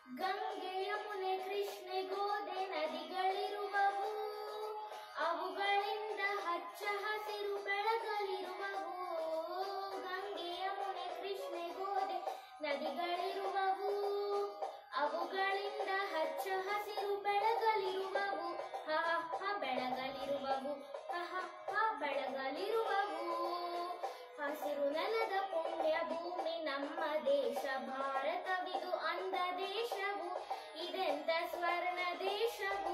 ಗಂಗೆ ಯಮುನೆ ಕೃಷ್ಣೆ ಗೋದೆ ನದಿಗಳಿರುವವು ಅವುಗಳಿಂದ ಹಚ್ಚ ಹಸಿರು ಬೆಳಗಲಿರುವವು ಗಂಗೆ ಯಮುನೆ ಕೃಷ್ಣೆ ಗೋದೆ ನದಿಗಳಿರುವವು ಅವುಗಳಿಂದ ಹಚ್ಚ ಹಸಿರು ಬೆಳಗಲಿರುವವು ಹ ಹ ಬೆಳಗಲಿರುವವು ಹ ಹ ಬೆಳಗಲಿರುವವು ಹಸಿರು ನೆಲದ ಪುಣ್ಯ ಭೂಮಿ ನಮ್ಮ ದೇಶ ಭಾರತವಿದು ಅಂದ ದೇಶವು ಇದೆಂತ ಸ್ವರ್ಣ ದೇಶವು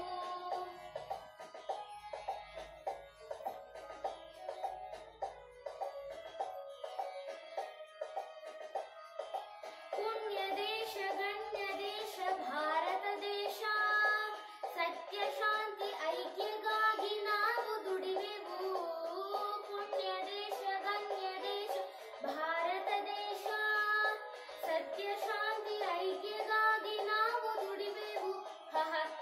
ಪುಣ್ಯ ದೇಶ ಗಣ್ಯ ದೇಶ ಭಾರತ ದೇಶ ಸತ್ಯ ಶಾಂತಿ ಐಕ್ಯಗಾಗಿ ನಾವು ದುಡಿವೆವು ಪುಣ್ಯ ದೇಶ ಗಣ್ಯ ದೇಶ ಭಾರತ ದೇಶ ಸತ್ಯ ಶಾಂತಿ ಐಕ್ಯಗಾಗಿ ನಾವು ದುಡಿವೆವು ಹ ಹ